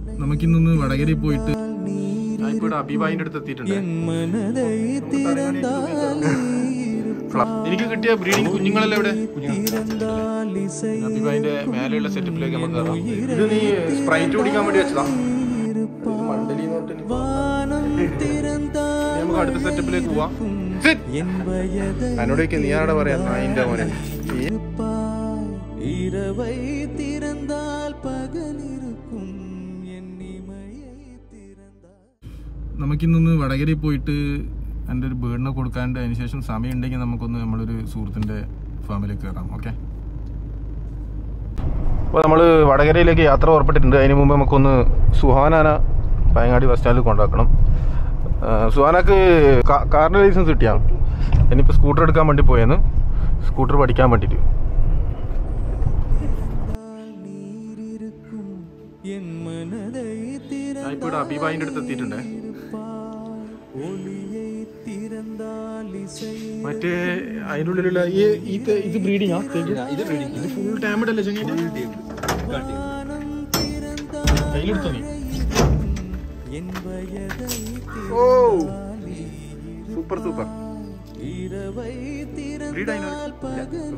നമുക്കിന്നൊന്ന് വടകരയിൽ പോയിട്ട് ഞാനിപ്പോ ഇവിടെ അബിബായിന്റെ അടുത്ത് എത്തിയിട്ടുണ്ട് എനിക്ക് കിട്ടിയ ബ്രീഡിംഗ് കുഞ്ഞുങ്ങളെല്ലാം ഇവിടെ അബിബായിന്റെ മേലെയുള്ള സെറ്റപ്പിലേക്ക് നമുക്ക് കയറാം ഇത് നീ സ്പ്രൈറ്റ് കുടിക്കാൻ വേണ്ടി വെച്ചതാ ഇത് മണ്ടലി എന്ന് പറഞ്ഞിട്ട് ഇനി ഇനി നമുക്ക് അടുത്ത സെറ്റപ്പിലേക്ക് പോവാം Sit. എന്നോടൊക്കെ നീ ആടെ പറയാ നായിന്റെ മോനെ നീ இரவை திறந்தால் பகல் இருக்கும் என் இமையை திறந்தால் നമുക്കിന്നൊന്ന് വടകരയിൽ പോയിട്ട് എൻ്റെ ഒരു ബേഡിനെ കൊടുക്കാണ്ട് അതിന് ശേഷം സമയം ഉണ്ടെങ്കിൽ നമുക്കൊന്ന് നമ്മളൊരു സുഹൃത്തിൻ്റെ ഫാമിലേക്ക് കയറാം ഓക്കെ അപ്പോൾ നമ്മൾ വടകരയിലേക്ക് യാത്ര പുറപ്പെട്ടിട്ടുണ്ട് അതിന് മുമ്പ് നമുക്കൊന്ന് സുഹാനാന പയങ്ങാടി ബസ് സ്റ്റാൻഡിൽ കൊണ്ടാക്കണം ആ, സുഹാനക്ക് കാ- കാറിൻ്റെ ലൈസൻസ് കിട്ടിയാ ഇനിയിപ്പോൾ സ്കൂട്ടർ എടുക്കാൻ വേണ്ടി പോയെന്ന് സ്കൂട്ടർ പഠിക്കാൻ വേണ്ടിയിട്ട് நீர் இருக்கும் என் மனதை திறந்தால் ഇപ്പോൾ ഇവിടെ അബീബായിൻ്റെ അടുത്ത് എത്തിയിട്ടുണ്ട് ஒளியை திறந்தால் இசை മറ്റേ അതിൻ്റെ ഉള്ളിലുള്ള ഈ ഈ തെ- ഇത് ബ്രീഡിംഗ് ഇത് ബ്രീഡിംഗ് ഇത് ഫുൾ ടൈമഡ് അല്ലേ ചെങ്ങായി வானம் திறந்தால் കയ്യിലെടുത്തോ നീ என் வயதை ഓ സൂപ്പർ സൂപ്പർ இரவை திறந்தால் பகல்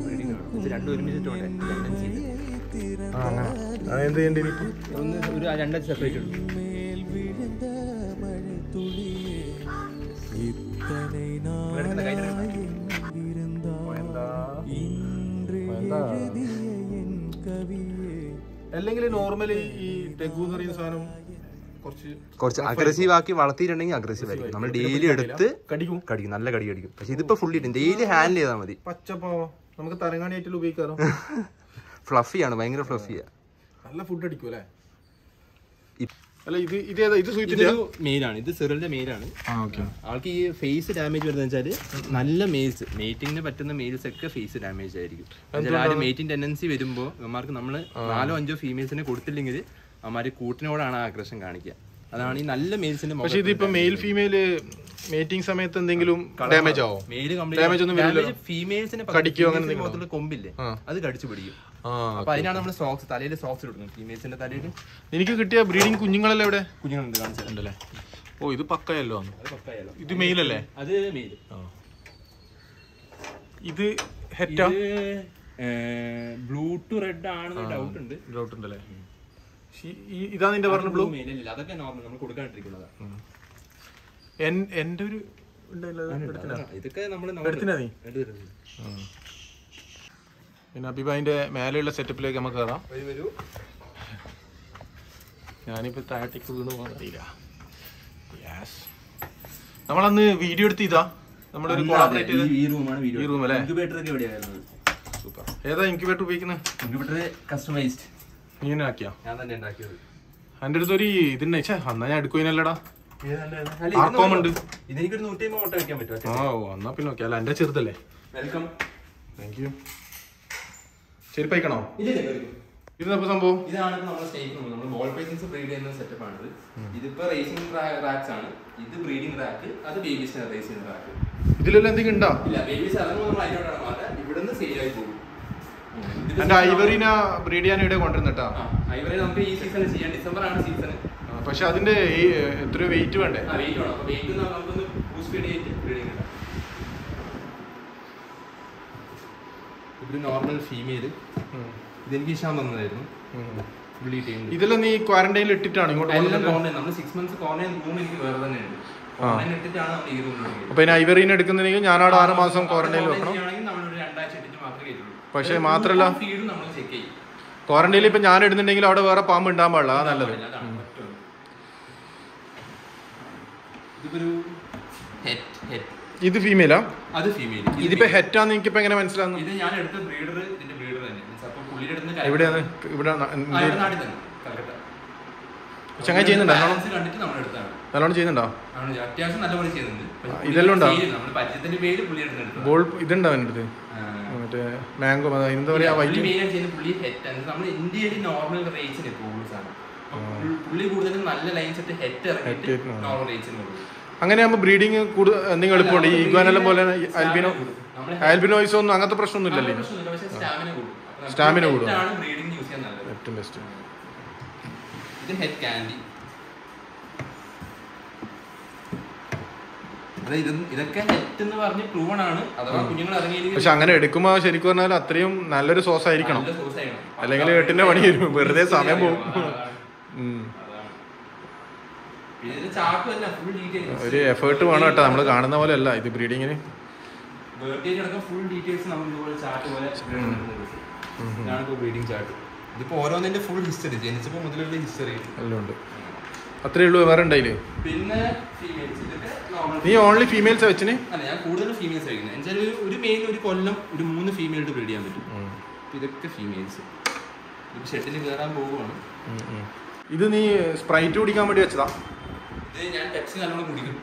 ആ അങ്ങനെ അതെന്ത് ചെയ്യേണ്ടി ഇനിയിപ്പോ ഒന്ന് ഒരു രണ്ടാഴ്ച സെപ്പറേറ്റ് ഉണ്ട് மேல் விழுந்த மழை துளியே இத்தனை நாளாய் எங்கிருந்தாய் இன்று எழுதிய என் கவியே അല്ലെങ്കിൽ നോർമലി ഈ ടെഗു എന്ന് പറയുന്ന സാധനം കുറച്ച് കുറച്ച് അഗ്രസീവ് ആക്കി വളർത്തിയിട്ടുണ്ടെങ്കിൽ അഗ്രസീവ് ആയിരിക്കും നമ്മൾ ഡെയിലി എടുത്ത് കടിക്കും കടിക്കും നല്ല കടി കടിക്കും പക്ഷെ ഇതിപ്പോ ഫുള്ളി ഡെയിലി ഹാൻഡിൽ ചെയ്താൽ മതി പച്ചപ്പാവോ നമുക്ക് തരങ്ങാണിയായിട്ടുള്ള ഉപയോഗിക്കാറോ ഫ്ലഫിയാണ് ഭയങ്കര ഫ്ലഫിയാ നല്ല ഫുഡ് അടിക്കും അല്ലേ ഇ- അല്ല ഇത് ഇത് ഏതാ ഇത് സ്വീറ്റിന്റെ ഇതൊരു മെയിലാണ് ഇത് സിറിന്റെ മെയിലാണ് ആ ഓക്കെ ആൾക്ക് ഈ ഫേസ് ഡാമേജ് വരുന്നത് വെച്ചാല് നല്ല മെയിൽസ് മേറ്റിങ്ങിന് പറ്റുന്ന മെയിൽസ് ഒക്കെ ഫേസ് ഡാമേജ് ആയിരിക്കും എന്നുവെച്ചാൽ ആ ഒരു മേറ്റിംഗ് ടെൻഡൻസി വരുമ്പോൾ അവന്മാർക്ക് നമ്മൾ നാലോ അഞ്ചോ ഫീമെയിൽസിനെ കൊടുത്തില്ലെങ്കിൽ അവന്മാര് കൂട്ടിനോടാണ് ആ അഗ്രഷൻ കാണിക്കുക അതാണ് ഈ നല്ല മെയിൽസിന്റെ പക്ഷെ ഇതിപ്പോ മെയിൽ ഫീമെയിൽ മീറ്റിംഗ് സമയത്ത് എന്തെങ്കിലും ഡാമേജ് ആവോ മെയിൽ Damage ഒന്നും വരില്ലല്ലോ. ഫീമെയിൽസിന് കടിക്കുകയോ അങ്ങനെ എന്തെങ്കിലും മുഖത്തുള്ള കൊമ്പില്ലേ ആ. അത് കടിച്ചു പിടിക്കും ആ അപ്പൊ അതിനാണ് നമ്മൾ സോക്സ് തലയിൽ സോക്സ് കൊടുക്കുന്നത് ഫീമെയിൽസിന്റെ തലയിൽ എനിക്ക് കിട്ടിയ ബ്രീഡിംഗ് കുഞ്ഞുങ്ങളെല്ലാം എവിടെ കുഞ്ഞുങ്ങളുണ്ട് കാണിച്ചത് ഉണ്ടല്ലേ ഓ ഇത് പക്കയല്ലോ അത് പക്കായല്ലോ ഇത് മെയിലല്ലേ അത് മെയിൽ ഇത് ഹെറ്റാ ബ്ലൂ ടു റെഡ് ആണെന്ന് ഡൗട്ട് ഉണ്ട് ഡൗട്ട് ഉണ്ടല്ലേ ശി- ഈ- ഇതാ നിന്റെ പറഞ്ഞ ബ്ലൂ മെയിൽ ഇല്ല അതൊക്കെ നോർമൽ നമ്മൾ കൊടുക്കാണ്ടിരിക്കുന്നതാ എന്റെ ഒരു ഉണ്ടായില്ല അത് എടുത്തിനാ? ഇതൊക്കെ നമ്മൾ എടുത്തിനാ നീ പിന്നെ അബിബായിന്റെ മേലെയുള്ള സെറ്റപ്പിലേക്ക് നമുക്ക് കയറാം വരൂ ഞാനിപ്പോ താഴത്തേക്ക് വീണ് പോകാൻ അറിയില്ല യെസ് നമ്മളന്ന് വീഡിയോ എടുത്ത് ഇതാ നമ്മളൊരു കോളാബറേറ്റ് ചെയ്ത് ഈ റൂമാണ് വീഡിയോ ഈ room അല്ലേ? ഇൻക്യുബേറ്റർ ഒക്കെ എവിടെയായിരുന്നു സൂപ്പർ ഏതാ ഇൻക്യുബേറ്റർ ഉപയോഗിക്കുന്നത് ഇൻക്യുബേറ്റർ കസ്റ്റമൈസ്ഡ് നീ തന്നെ ആക്കിയാ ഞാൻ തന്നെ ഉണ്ടാക്കിയത് എൻ്റെ അടുത്ത് ഒരു ഇതുണ്ട് ഛേ അന്നാ ഞാൻ എടുക്കുവാനല്ലടാ അല്ല, ആർക്കോം ഇത് ഉണ്ട്. ഇതെനിക്കൊരു നൂറ്റി അമ്പത് ഓട്ടം വെക്കാൻ പറ്റും ആ ഓ എന്നാ പിന്നെ ഓക്കെ അല്ല എൻ്റെ ചെറുതല്ലേ വെൽക്കം താങ്ക് യു ചെരുപ്പയക്കണോ ഇല്ല ഇല്ല വെൽക്കം ഇതെന്നപ്പോ സംഭവം ഇതാണ് ഇപ്പൊ നമ്മുടെ സ്റ്റേക്ക് റൂം നമ്മൾ ബോൾ പേസിൻസ് ബ്രീഡ് ചെയ്യുന്ന സെറ്റപ്പ് ആണിത് ഇതിപ്പോ റേസിംഗ് റാക്സ് ആണ് ഇത് ബ്രീഡിംഗ് റാക്ക് അത് ബേബീസിന് റേസിംഗ് റാക്ക് ഇതിലെല്ലാം എന്തെങ്കിലും ഉണ്ടോ ഇല്ല ബേബീസ് ഇറങ്ങുമ്പോൾ നമ്മൾ അതിനോടാണ് മാറുക ഇവിടുന്ന് സെയിൽ ആയി പോകും ഇതിപ്പോ എൻ്റെ ഐവറിനെ ബ്രീഡ് ചെയ്യാൻ ഇവിടെ കൊണ്ടുവന്നിട്ടാ ആ, ഐവറി നമുക്ക് ഈ സീസൺ ചെയ്യാം ഡിസംബർ ആണ് സീസൺ പക്ഷെ അതിന്റെ ഈ എത്ര വെയിറ്റ് വേണ്ടേ ആ വെയിറ്റ് വേണം അപ്പൊ വെയിറ്റ് നമുക്കൊന്ന് ബൂസ്റ്റ് ചെയ്തിട്ട് ബ്രീഡിംഗ് കിട്ടാം ഇതൊരു നോർമൽ ഫീമെയിൽ ഇതെനിക്ക് ഇഷ്ടം വന്നതായിരുന്നു പുള്ളി ചെയ്യുന്നത് ഇതെല്ലാം നീ ക്വാറന്റൈനിൽ ഇട്ടിട്ടാണ് ഇങ്ങോട്ട് എല്ലാം കൊണ്ടുവന്നിട്ട് കോർണർ നമ്മൾ സിക്സ് മന്ത്സ് കോർണർ റൂം എനിക്ക് വേറെ തന്നെ ഉണ്ട് കോർണർ ഇട്ടിട്ടാണ് നമ്മൾ ഈ റൂമിൽ അപ്പൊ ഇനി ഐവറീനെ എടുക്കുന്നെങ്കിൽ ഞാനവിടെ ആറ് മാസം ക്വാറന്റൈനിൽ വെക്കണം നമ്മളൊരു രണ്ടാഴ്ച ഇട്ടിട്ട് മാത്രമേ കേട്ടുള്ളൂ പക്ഷേ മാത്രല്ല ഫീഡ് നമ്മൾ ചെക്ക് ചെയ്യും ക്വാറന്റൈനിൽ ഇപ്പൊ ഞാൻ ഇടുന്നുണ്ടെങ്കിൽ അവിടെ വേറെ പാമ്പ് ഉണ്ടാകാൻ പാടില്ല അതാ നല്ലത് അതാണ് പറ്റും ഇതിപ്പൊരു ഹെറ്റ് ഹെറ്റ് ഇത് ഫീമെയിലാ അത് ഫീമെയിൽ ഇതിപ്പോ ഹെറ്റാന്ന് എനിക്കിപ്പോ എങ്ങനെ മനസ്സിലാകുന്നു ഇത് ഞാൻ എടുത്ത ബ്രീഡർ ഇതിന്റെ ബ്രീഡർ തന്നെ Means അപ്പൊ പുള്ളിയുടെ അടുത്ത് എവിടെയാണ് ഇവിടെ ന- ആ, എന്ത് ഇവിടെ നാട്ടിൽ തന്നെ കൽക്കട്ട ചങ്ങായി ചെയ്യുന്നുണ്ടോ നല്ലോണം Balance കണ്ടിട്ട് നമ്മൾ എടുത്താണ് നല്ലോണം ചെയ്യുന്നുണ്ടോ ആണ് അത്യാവശ്യം നല്ലപോലെ ചെയ്യുന്നുണ്ട് ആ, ഇതെല്ലാം ഉണ്ടോ? നമ്മൾ പരിചയത്തിന്റെ പേര് പുള്ളി എടുത്തെടുത്തു ബോൾ ഇതുണ്ടോ എൻ്റെ അടുത്ത് മറ്റേ മാംഗോ എന്താ പറയാ പുള്ളി വൈറ്റ് മെയിൻ ആയിട്ട് ചെയ്യുന്ന പുള്ളി ഹെറ്റ് നമ്മൾ ഇന്ത്യയിൽ നോർമൽ റേറ്റ്സിന് പോകുന്ന സാധനം അപ്പൊ പുള്ളി- പുള്ളി കൂടുതലും നല്ല ലൈൻസ് ഇട്ട് ഹെറ്റ് ഇറങ്ങിയിട്ട് Het, ആ. നോർമൽ റേറ്റ്സിന് കൊടുക്കും അങ്ങനെയാകുമ്പോൾ ബ്രീഡിങ് കൂടുതൽ എന്തെങ്കിലും എളുപ്പമുണ്ട് ഈ ഇഗ്വാനെല്ലാം പോലെ ആൽബിനോ നമ്മള് ആൽബിനോയിസോ ഒന്നും അങ്ങനത്തെ പ്രശ്നമൊന്നും ഇല്ലല്ലോ ഇനി. പ്രശ്നമില്ല, പക്ഷേ സ്റ്റാമിന കൂടും അപ്പൊ നമുക്ക് Stamina het കൂടും. ആണ് ബ്രീഡിംഗ് യൂസ് ചെയ്യാൻ നല്ലത് ഏറ്റവും ബെസ്റ്റ് ഇത് ഹെഡ് ക്യാൻഡി അത് ഇത് ഇതൊക്കെ ഹെഡ് എന്ന് പറഞ്ഞ് പ്രൂവൺ ആണ് അഥവാ കുഞ്ഞുങ്ങൾ ഇറങ്ങിയില്ലെങ്കിൽ പക്ഷെ അങ്ങനെ എടുക്കുമ്പോ ശരിക്കും പറഞ്ഞാൽ അത്രയും നല്ലൊരു സോസ് ആയിരിക്കണം നല്ല sauce ആയിരിക്കണം. അല്ലെങ്കിൽ എട്ടിന്റെ പണി വരും വെറുതെ സമയം പോകും അതാണ്. ഉം. അതാണ്. പിന്നെ ഇതിന് ചാക്കുമല്ല ഫുൾ ഡീറ്റെയിൽസ് ഒരു എഫേർട്ട് വേണം കേട്ടോ നമ്മൾ കാണുന്ന പോലെ അല്ല ഇത് ബ്രീഡിങ്ങിന് ബർത്ത്ഡേ അടക്കം ഫുൾ ഡീറ്റെയിൽസ് നമുക്ക് ഇതുപോലെ ചാർട്ട് പോലെ ഇതാണ് ഇപ്പോൾ ബ്രീഡിംഗ് ചാർട്ട് ഇതിപ്പോ ഓരോന്നിന്റെ ഫുൾ ഹിസ്റ്ററി ജനിച്ചപ്പോൾ മുതലുള്ള ഹിസ്റ്ററി എല്ലാം ഉണ്ട് അത്രേ ഉള്ളൂ വേറെ ഉണ്ടായില്ലേ പിന്നെ ഫീമെയിൽസ് ഇതൊക്കെ നോർമൽ നീ ഓൺലി ഫീമെയിൽസ് വെച്ചിന് അല്ല ഞാൻ കൂടുതലും ഫീമെയിൽസ് കഴിക്കുന്നത് എന്നുവെച്ചാൽ ഒരു- ഒരു മെയിൽ ഒരു കൊല്ലം ഒരു മൂന്ന് ഫീമെയിലിട്ട് ബ്രീഡ് ചെയ്യാൻ പറ്റും അപ്പൊ ഇതൊക്കെ ഫീമെയിൽസ് ഇത് ഷെഡിൽ കയറാൻ പോവുകയാണ് ഇത് നീ സ്പ്രൈറ്റ് കുടിക്കാൻ വേണ്ടി വെച്ചതാ ഇത് ഞാൻ പെപ്സി നല്ലോണം കുടിക്കും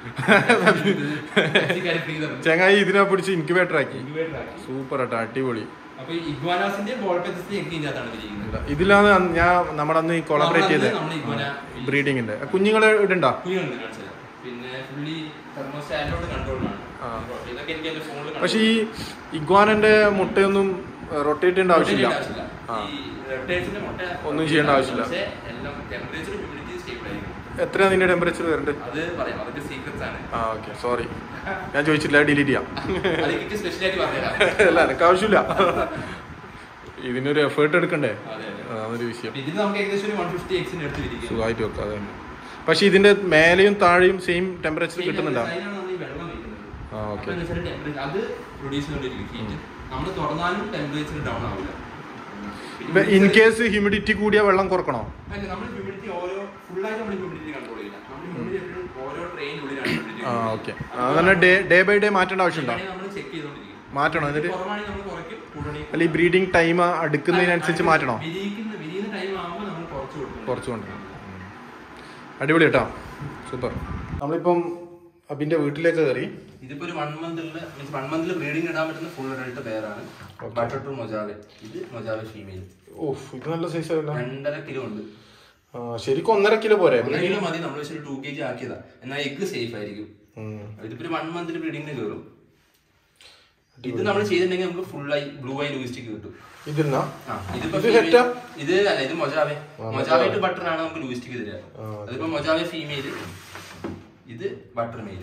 പെപ്സി കരുപ്പിക്കുന്നത് ചെങ്ങായി ഇതിനെ പിടിച്ച് ഇൻക്യുബേറ്റർ ആക്കി ഇൻക്യുബേറ്റർ ആക്കി സൂപ്പർ കേട്ടോ അടിപൊളി അപ്പൊ ഈ ഇഗ്വാനാസിന്റെ ബോൾ പെപ്സി എനിക്ക് ഇതിനകത്താണ് ഇരിക്കുന്നത് ഇതിലാണ് അന്ന് ഞാൻ നമ്മുടെ അന്ന് കൊളാബറേറ്റ് ചെയ്തത് നമ്മൾ ഇഗ്വാന ബ്രീഡിങ്ങിന്റെ കുഞ്ഞുങ്ങളെ ഇടണ്ട കുഞ്ഞുങ്ങളുണ്ട് കാണിച്ചത് പിന്നെ ഫുള്ളി തെർമോസ്റ്റാറ്റിലോട്ട് കൺട്രോളാണ് ആ. ഇതൊക്കെ എനിക്ക് എന്റെ ഫോണിൽ പക്ഷെ ഈ ഇഗ്വാനന്റെ മുട്ടയൊന്നും റൊട്ടേറ്റ് ചെയ്യേണ്ട ആവശ്യമില്ല ആ. ഒന്നും ചെയ്യേണ്ട ആവശ്യമില്ല. പക്ഷേ എല്ലാം ടെമ്പറേച്ചർ ഹ്യൂമിഡിറ്റി സ്റ്റേബിൾ ആയിരിക്കും എത്രയാ നിന്റെ ടെമ്പറേച്ചർ വരണ്ട് അത് പറയാം അതൊക്കെ സീക്രട്സ് ആണ് ആ ഓക്കെ സോറി ഞാൻ ചോദിച്ചില്ല ഡിലീറ്റ് ചെയ്യാം അത് എനിക്ക് സ്പെഷ്യൽ ആയിട്ട് പറഞ്ഞുതരാം അല്ല എനിക്ക് ആവശ്യമില്ല ഇതിനൊരു എഫേർട്ട് എടുക്കണ്ടേ അതെ അതെ അതൊരു വിഷയം ഇതിന് നമുക്ക് ഏകദേശം ഒരു വൺ ഫിഫ്റ്റി എക്സിന് എടുത്തിരിക്കും സുഖമായിട്ട് വെക്കാം അതെ പക്ഷെ ഇതിന്റെ മേലെയും താഴെയും സെയിം ടെമ്പറേച്ചർ കിട്ടുന്നുണ്ടോ ആ, okay. അത് പ്രൊഡ്യൂസ് ചെയ്തോണ്ടിരിക്കും ഹീറ്റ് നമ്മൾ തുറന്നാലും ടെമ്പറേച്ചർ ഡൗൺ ആവില്ല ഇൻ കേസ് ഹ്യൂമിഡിറ്റി കൂടിയ വെള്ളം കുറക്കണോ അല്ല നമ്മൾ ഹ്യൂമിഡിറ്റി ഓരോ ഫുള്ളായിട്ട് നമ്മൾ ഹ്യൂമിഡിറ്റി കൺട്രോൾ ചെയ്യില്ല നമ്മൾ ഹ്യൂമിഡിറ്റി എപ്പോഴും ഓരോ ട്രെയിനുള്ളിലാണ് ഹ്യൂമിഡിറ്റി ആ ഓക്കെ അങ്ങനെ ഡേ ഡേ ബൈ ഡേ മാറ്റേണ്ട ആവശ്യമുണ്ടോ നമ്മൾ ചെക്ക് ചെയ്തോണ്ടിരിക്കും മാറ്റണോ എന്നിട്ട് കുറവാണെങ്കിൽ നമ്മൾ കുറയ്ക്കും കൂടണമെങ്കിൽ അല്ല ഈ ബ്രീഡിംഗ് ടൈം അടുക്കുന്നതിനനുസരിച്ച് മാറ്റണോ വിരിയിക്കുന്ന വിരിയുന്ന ടൈം ആകുമ്പോൾ നമ്മൾ കുറച്ച് കൊടുക്കും കുറച്ച് കൊണ്ടുവരണം അടിപൊളി കേട്ടോ സൂപ്പർ നമ്മളിപ്പം അബിന്റെ വീട്ടിലേക്ക് കയറി ഇതിപ്പോ ഒരു വൺ മന്തിലുള്ള മീൻസ് വൺ മന്തിൽ ബ്രീഡിംഗ് ഇടാൻ പറ്റുന്ന ഫുൾ അഡൾട്ട് പേരാണ് ബട്ടർ ടു മൊജാവെ ഇത് മൊജാവെ ഫീമെയിൽ ഓഫ് ഇത് നല്ല സൈസ് ആയല്ലോ രണ്ടര കിലോ ഉണ്ട് ആ, ശരിക്കും ഒന്നര കിലോ പോരെ ഒന്നര കിലോ മതി നമ്മൾ വെച്ചൊരു ടു കെ ജി ആക്കിയതാ എന്നാൽ എഗ് സേഫ് ആയിരിക്കും ഉം. ഇതിപ്പോ ഒരു വൺ മന്തിൽ ബ്രീഡിംഗിന് കയറും ഇത് നമ്മൾ ചെയ്തിട്ടുണ്ടെങ്കിൽ നമുക്ക് ഫുൾ ആയി ബ്ലൂ ആയി ലൂയിസ്റ്റിക് കിട്ടും ഇതിന്നാ ആ, ഇതിപ്പോ ഇത് female- ഹെറ്റാ? ഇത് അല്ല ഇത് മൊജാവെ മൊജാവെ ടു ബട്ടർ ആണ് നമുക്ക് ലൂയിസ്റ്റിക് തരിക അതിപ്പോ മൊജാവെ ഫീമെയിൽ ഇത് ബട്ടർ മെയിൽ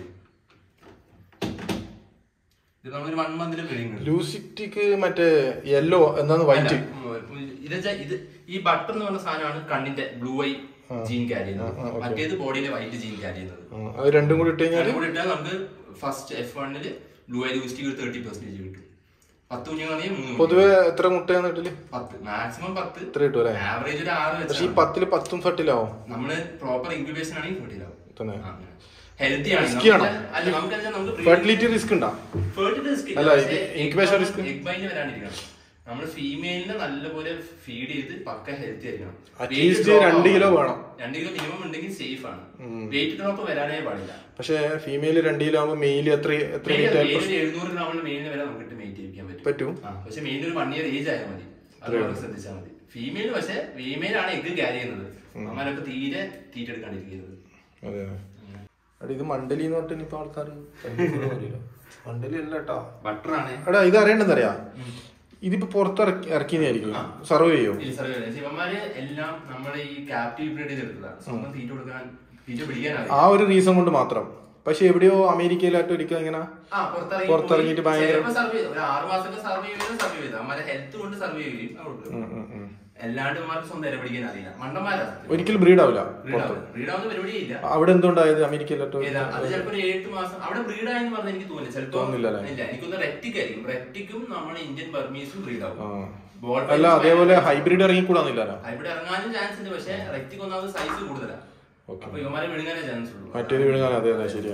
ഇത് നമ്മളൊരു വൺ മന്തിൽ ബ്രീഡിംഗ് ലൂസിറ്റിക്ക് മറ്റേ യെല്ലോ എന്നാണ് വൈറ്റ് ഇതെച്ചാ ഇത് ഈ ബട്ടർ എന്ന് പറഞ്ഞ സാധനമാണ് കണ്ണിന്റെ ബ്ലൂ ഐ ജീൻ ക്യാരി ചെയ്യുന്നത് മറ്റേത് ബോഡിയിലെ വൈറ്റ് ജീൻ ക്യാരി ചെയ്യുന്നത് അത് രണ്ടും കൂടി ഇട്ട് കഴിഞ്ഞാൽ രണ്ടും കൂടി ഇട്ടാൽ നമുക്ക് ഫസ്റ്റ് എഫ് വണ്ണില് ബ്ലൂ ഐ ലൂസ്റ്റിക്ക് ഒരു തേർട്ടി പെർസെന്റേജ് കിട്ടും പത്ത് കുഞ്ഞുങ്ങളെങ്കിൽ മൂന്ന് കുഞ്ഞുങ്ങൾ. പൊതുവെ എത്ര മുട്ടയാണ് ഇട്ടില് പത്ത് മാക്സിമം പത്ത് ഇത്ര കിട്ടും അല്ലേ ആവറേജ് ഒരു ആറ് പക്ഷെ ഈ വെച്ചാൽ പത്തില് പത്തും ഫെർട്ടിലാവും നമ്മള് പ്രോപ്പർ ഇൻക്യുബേഷൻ ആണെങ്കിൽ ഫെർട്ടിലാവും തന്നെ ഹെൽത്തി ആണ് Risky ആണോ? നമുക്ക് അല്ല നമുക്ക് എന്താ നമുക്ക് ഫെർട്ടിലിറ്റി റിസ്ക് ഉണ്ടാ fertility risk ഇല്ല. അല്ല, ഇത് പക്ഷേ incubation egg risk? egg bite വരാണ്ടിരിക്കണം നമ്മൾ ഫീമെയിലിനെ നല്ലപോലെ ഫീഡ് ചെയ്ത് പക്ക ഹെൽത്തി ആയിരിക്കണം At Weight least drop രണ്ട് കിലോ ആവണം. വേണം. രണ്ട് കിലോ മിനിമം ഉണ്ടെങ്കിൽ സേഫ് ആണ് വെയിറ്റ് ഡ്രോപ്പ് വരാനേ പാടില്ല പക്ഷെ ഫീമെയിൽ രണ്ട് കിലോ ആകുമ്പോ മെയിൽ എത്ര എത്ര വെയിറ്റ് ആയി മെയിലിന് എഴുന്നൂറ് ഗ്രാമിൽ മെയിലിന് വരെ നമുക്ക് മെയിറ്റ് ചെയ്യിക്കാൻ പറ്റും പറ്റും ആ, പക്ഷെ മെയിലിന് ഒരു വൺ ഇയർ ഏജ് ആയാൽ മതി അത് വളരെ ശ്രദ്ധിച്ചാൽ മതി ഫീമെയിൽ പക്ഷെ ഫീമെയിൽ ആണ് എഗ് ക്യാരി ചെയ്യുന്നത് അമ്മമാരൊക്കെ തീരെ തീറ്റ എടുക്കാണ്ടിരിക്കുന്നത് അതെ എടാ ഇത് മണ്ടലി എന്ന് പറഞ്ഞിട്ട് ഇനിയിപ്പോ ആൾക്കാർ മണ്ടലി അല്ല കേട്ടാ ബട്ടർ ആണ് എടാ ഇത് അറിയണ്ടെന്നറിയാ ഇതിപ്പോ പുറത്ത് ഇറക്കി ഇറക്കിയതായിരിക്കും സർവ് ചെയ്യോ ഈ സർവേ ശിവന്മാര് എല്ലാം നമ്മുടെ ഈ ക്യാപ്റ്റീവ് ബ്രീഡ് ചെയ്തെടുത്തതാണ് സ്വന്തം തീറ്റ കൊടുക്കാൻ തീറ്റ പിടിക്കാനാണ് ആ ഒരു റീസൺ കൊണ്ട് മാത്രം പക്ഷെ എവിടെയോ അമേരിക്കയിലായിട്ട് ഒരിക്കൽ ഇങ്ങനെ ആ, പുറത്തിറങ്ങി പുറത്തിറങ്ങിയിട്ട് പോയി. ഭയങ്കര- ചിലപ്പോ സർവേ ചെയ്തു. ഒരു ആറ് മാസമൊക്കെ സർവേ ചെയ്ത് സർവേ ചെയ്തു അമ്മമാരെ ഹെൽത്ത് കൊണ്ട് സർവേ ചെയ്യും അവർക്ക് ഉം, ഉം, ഉം. അല്ലാണ്ട് അമ്മമാർക്ക് സ്വന്തം ഇര പിടിക്കാൻ അറിയില്ല മണ്ടന്മാരാ ഒരിക്കലും ബ്രീഡ് ആവില്ല ബ്രീഡാവുന്ന പരിപാടിയേ ഇല്ല അവിടെ എന്തുണ്ടായത് അമേരിക്കയിലായിട്ട് ഏതാ? അത് ചിലപ്പോ ഒരു ഏഴ് മാസം അവിടെ ബ്രീഡ് ആയെന്ന് പറഞ്ഞ എനിക്ക് തോന്നി ചിലപ്പോ തോന്നുന്നില്ലല്ലേ? ഇല്ല എനിക്കൊന്ന് റെക്റ്റിക് ആയിരിക്കും റെക്റ്റിക്കും നമ്മുടെ ഇന്ത്യൻ ബർമീസും ബ്രീഡ് ആവും ആ. ബോൾ അല്ല അതേപോലെ ഹൈബ്രിഡ് ഇറങ്ങിക്കൂടാന്നില്ല ഇവിടെ ഇറങ്ങാനും ചാൻസ് ഉണ്ട് പക്ഷെ റെക്റ്റിക് ഒന്നാമത് സൈസ് കൂടുതലാണ് Okay. അപ്പൊ ഇവന്മാരെ വിഴുങ്ങാനേ ചാൻസ് ഉള്ളൂ മറ്റേത് വിഴുങ്ങാൻ അതെ അതെ ശരിയാ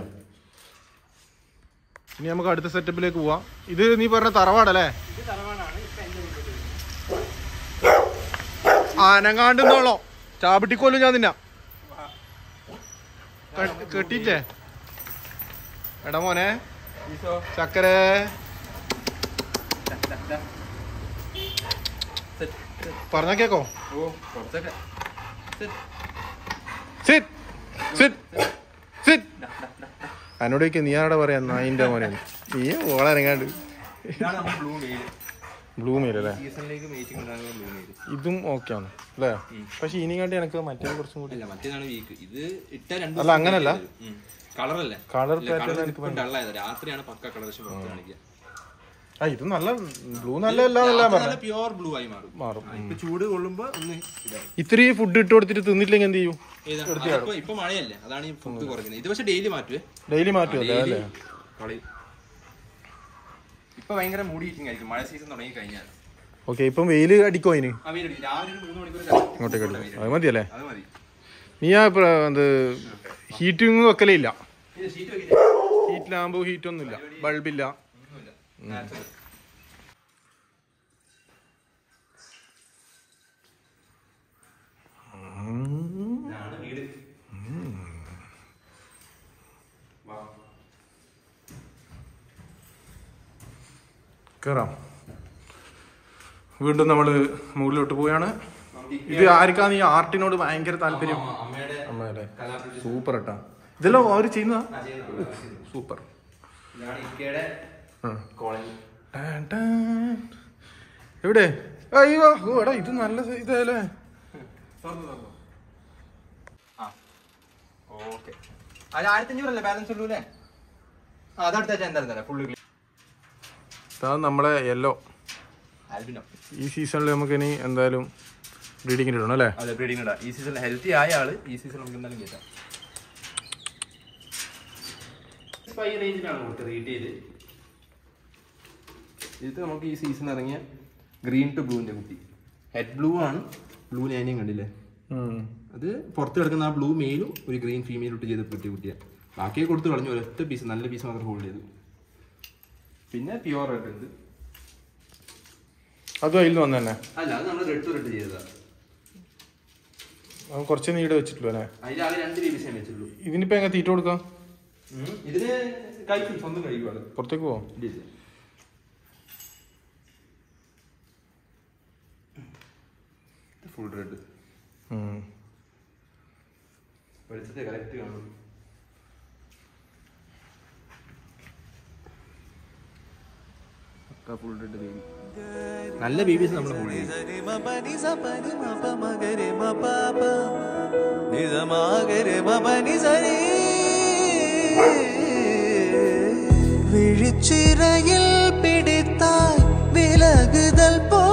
ഇനി നമുക്ക് അടുത്ത സെറ്റപ്പിലേക്ക് പോവാം ഇത് നീ പറഞ്ഞ തറവാടല്ലേ ഇത് തറവാടാണ് ഇപ്പൊ എന്റെ വീട്ടിൽ അനങ്ങാണ്ടെന്നോളോ ചാപിട്ടിക്കൊല്ലും ഞാൻ നിന്ന കെട്ടിട്ടേ എടാ മോനെ ചക്കര പറഞ്ഞ കേക്കോ ഓ കുറച്ചൊക്കെ സിറ്റ് സിറ്റ് സിറ്റ് എന്നോട് ചോദിക്കുക നീ ആടെ പറയാ നായിന്റെ മോനെ നീ ഓളെ ഇറങ്ങാണ്ട് ഇതാണ് നമ്മുടെ ബ്ലൂ മെയിൽ ബ്ലൂ മെയിൽ അല്ലേ സീസണിലേക്ക് മീറ്റിംഗ് ഉണ്ടാകുന്ന ബ്ലൂ മെയിൽ ഇതും ഓക്കെ ആണ് അല്ലേ പക്ഷെ ഇനിങ്ങാട്ടി എനിക്ക് മറ്റേ കുറച്ചും കൂടി അല്ല മറ്റേതാണ് വീക്ക് ഇത് ഇട്ട രണ്ട് അല്ല, അങ്ങനല്ല. കളറല്ലേ കളർ കളർ ഇപ്പം ഡള്ളായത് രാത്രിയാണ് പക്ക കളർ പുറത്ത് കാണിക്കുക ആ ഇത് നല്ല ബ്ലൂ നല്ല അല്ലാന്നല്ല രാത്രി പറഞ്ഞു നല്ല പ്യുവർ ബ്ലൂ ആയി മാറും മാറും ആ, ഇപ്പൊ ചൂട് കൊള്ളുമ്പോ ഒന്ന് ഇതാവും ഇത്തിരി ഫുഡ് ഇട്ട് കൊടുത്തിട്ട് തിന്നിട്ടില്ലെങ്കിൽ എന്ത് ചെയ്യും ഏതാ? അതിപ്പോ- ഇപ്പൊ മഴയല്ലേ അതാണ് ഈ ഫുഡ് കുറയ്ക്കുന്നത് ഇത് പക്ഷെ ഡെയിലി മാറ്റുവേ ഡെയിലി മാറ്റുമല്ലേ അല്ലേ കളി ഇപ്പൊ ഭയങ്കര മൂടി ഹീറ്റിംഗ് ആയിരിക്കും മഴ സീസൺ തുടങ്ങി കഴിഞ്ഞാൽ ഓക്കെ ഇപ്പം വെയില് അടിക്കോ അതിന് ആ വെയിൽ രാവിലെ ഒരു മൂന്ന് മണിക്കൂർ കിടക്കും. ഇങ്ങോട്ടേക്ക് അടിക്കും അത് മതിയല്ലേ അത് മതി നീ ആ പ്ര- എന്ത് ഹീറ്റിംഗ് വെക്കലേ ഇല്ല ഇത് ഷീറ്റ് വെക്കില്ലേ ഹീറ്റിലാകുമ്പോൾ ഹീറ്റ് ഒന്നുമില്ല ബൾബില്ല ഒന്നുമില്ല നാച്ചുറൽ ഇതാണ് വീട് വാ കയറാം വീണ്ടും നമ്മൾ മുകളിലോട്ട് പോവുകയാണ് നമുക്ക് ഇത് ആർക്കാണ് ഈ ആർട്ടിനോട് ഭയങ്കര താല്പര്യം ആ, അമ്മയുടെ അമ്മയുടെ കലാപ്രതി സൂപ്പർ കേട്ടാ ഇതെല്ലാം അവർ ചെയ്യുന്ന ആ, ചെയ്യുന്നതാണ്, ചെയ്യുന്നത്. സൂപ്പർ ഇതാണ് ഇക്കയുടെ കോളനി എവിടെ അയ്യോ ഓ എടാ ഇത് നല്ല സ- ഇതല്ലേ ആ ഓക്കെ അത് ആയിരത്തഞ്ഞൂറല്ലേ ബാലൻസ് ഉള്ളൂ അല്ലേ ആ അതടുത്ത എന്തായാലും തരാം ഫുള്ള് ഇതാ നമ്മളെ യെല്ലോ ആൽബിനോ ഈ സീസണിൽ നമുക്ക് ഇനി എന്തായാലും ബ്രീഡിങ്ങിന് ഇടണം അല്ലേ അതെ ബ്രീഡിംഗ് ഇടാം ഈ സീസണിൽ ഹെൽത്തി ആയ ആള് ഈ സീസൺ നമുക്ക് എന്തായാലും കേട്ടാം സ്പൈ റേഞ്ചിലാണ് കൊടുത്തത് റീറ്റെയിൽ ഇത് നമുക്ക് ഈ സീസൺ ഇറങ്ങിയ ഗ്രീൻ ടു ബ്ലൂവിന്റെ കുട്ടി ഹെഡ് ബ്ലൂ ആണ് ബ്ലൂ ലൈനിങ് കണ്ടില്ലേ ഉം. അത് പുറത്ത് കിടക്കുന്ന ആ ബ്ലൂ മെയിലും ഒരു ഗ്രീൻ ഫീമെയിലും ഇട്ട് ചെയ്ത് കിട്ടിയ കുട്ടിയാണ് ബാക്കിയെ കൊടുത്ത് കളഞ്ഞു ഒരൊറ്റ പീസ് നല്ല പീസ് മാത്രം ഹോൾഡ് ചെയ്തു പിന്നെ പ്യുവർ റെഡ് ഉണ്ട് അതും അതിൽ വന്നു തന്നെ അല്ല അത് നമ്മൾ റെഡ് ടു റെഡ് ചെയ്തതാണ് അത് കുറച്ച് നീട് വെച്ചിട്ടുള്ളൂ അല്ലേ അതിലാകെ രണ്ട് ബേബീസേ വെച്ചുള്ളൂ ഇതിനിപ്പോ എങ്ങനെ തീറ്റ കൊടുക്കാം ഇതിന് കഴിക്കും സ്വന്തം കഴിക്കുവാണ് പുറത്തേക്ക് പോവാം ഫുൾ റെഡ് ഉം. വെളിച്ചത്തെ കറക്റ്റ് കാണും ഫുൾ റെഡ് ബേബി നല്ല ബേബീസ് നമ്മൾ ഹോൾഡ് ചെയ്യും സരി മപ നിസ പനി മപ മഗരെ മപാപ നിസ മഗരെ മപ നിസരി വിഴിച്ചിറയിൽ പിടിത്താൽ വിലകുതൽ പോ